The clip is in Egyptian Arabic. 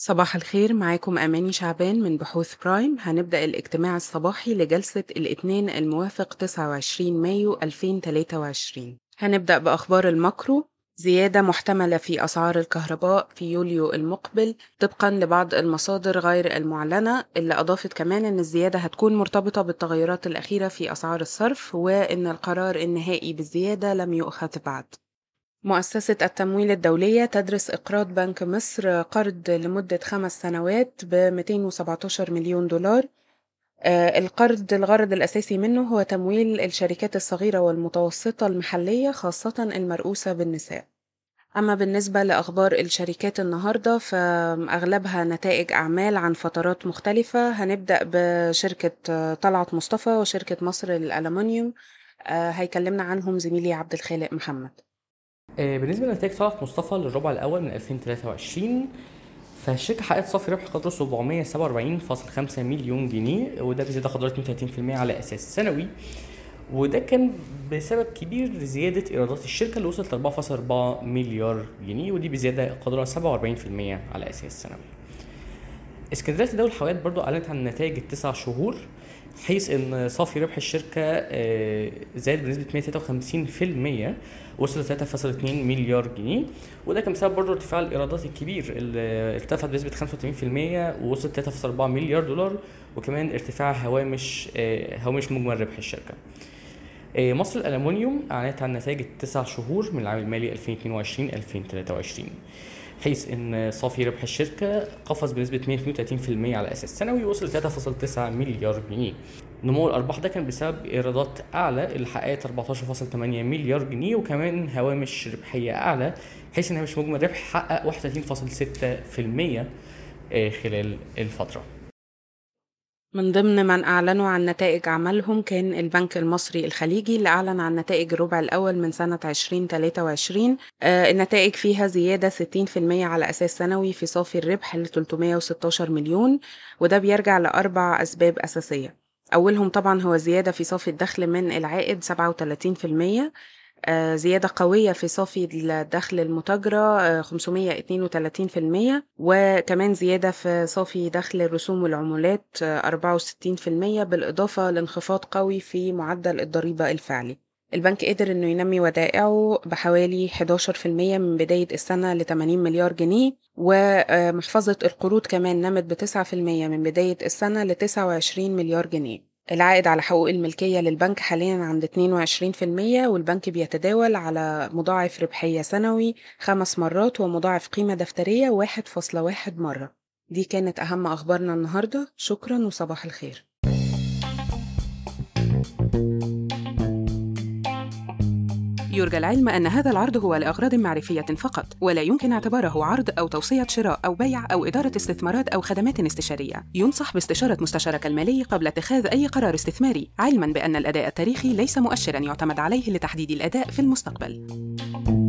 صباح الخير معاكم أماني شعبان من بحوث برايم هنبدأ الاجتماع الصباحي لجلسة الاثنين الموافق 29 مايو 2023 هنبدأ بأخبار الماكرو زيادة محتملة في أسعار الكهرباء في يوليو المقبل طبقا لبعض المصادر غير المعلنة اللي أضافت كمان أن الزيادة هتكون مرتبطة بالتغيرات الأخيرة في أسعار الصرف وأن القرار النهائي بالزيادة لم يؤخذ بعد مؤسسة التمويل الدولية تدرس إقراض بنك مصر قرض لمدة خمس سنوات ب 217 مليون دولار آه، القرض الغرض الأساسي منه هو تمويل الشركات الصغيرة والمتوسطة المحلية خاصة المرؤوسة بالنساء أما بالنسبة لأخبار الشركات النهاردة فأغلبها نتائج أعمال عن فترات مختلفة هنبدأ بشركة طلعت مصطفى وشركة مصر للألمنيوم آه، هيكلمنا عنهم زميلي عبد الخالق محمد آه، بالنسبه لنتائج طلعت مصطفى للربع الاول من 2023 فالشركه حققت صافي ربح قدره 747.5 مليون جنيه وده بزياده قدرات 32% على اساس سنوي وده كان بسبب كبير زيادة إيرادات الشركة اللي وصلت 4.4 مليار جنيه ودي بزيادة قدرها 47% على أساس سنوي. اسكندرية تداول الحاويات برضو أعلنت عن نتائج التسع شهور حيث ان صافي ربح الشركه آه، زاد بنسبه 153% وصل 3.2 مليار جنيه وده كان بسبب برضه ارتفاع الايرادات الكبير اللي ارتفعت بنسبه 85% ووصل 3.4 مليار دولار وكمان ارتفاع هوامش آه، هوامش مجمل ربح الشركه آه، مصر الألمنيوم أعلنت عن نتائج التسع شهور من العام المالي 2022-2023 حيث ان صافي ربح الشركه قفز بنسبه 132% على اساس سنوي وصل 3.9 مليار جنيه نمو الارباح ده كان بسبب ايرادات اعلى اللي حققت 14.8 مليار جنيه وكمان هوامش ربحيه اعلى حيث ان هامش مجمل ربح حقق 31.6% آه، خلال الفتره من ضمن من أعلنوا عن نتائج عملهم كان البنك المصري الخليجي اللي أعلن عن نتائج الربع الأول من سنة 2023 آه النتائج فيها زيادة 60% على أساس سنوي في صافي الربح ل 316 مليون وده بيرجع لأربع أسباب أساسية أولهم طبعا هو زيادة في صافي الدخل من العائد 37% آه، زيادة قوية في صافي الدخل المتاجرة 532% آه، وكمان زيادة في صافي دخل الرسوم والعمولات 64% آه، بالإضافة لانخفاض قوي في معدل الضريبة الفعلي البنك قدر انه ينمي ودائعه بحوالي 11% من بداية السنة ل 80 مليار جنيه ومحفظة القروض كمان نمت ب 9% من بداية السنة ل 29 مليار جنيه العائد على حقوق الملكية للبنك حاليا عند 22% والبنك بيتداول على مضاعف ربحية سنوي خمس مرات ومضاعف قيمة دفترية 1.1 مرة دي كانت أهم أخبارنا النهاردة شكرا وصباح الخير يرجى العلم أن هذا العرض هو لأغراض معرفية فقط ولا يمكن اعتباره عرض أو توصية شراء أو بيع أو إدارة استثمارات أو خدمات استشارية ينصح باستشارة مستشارك المالي قبل اتخاذ أي قرار استثماري علما بأن الأداء التاريخي ليس مؤشرا يعتمد عليه لتحديد الأداء في المستقبل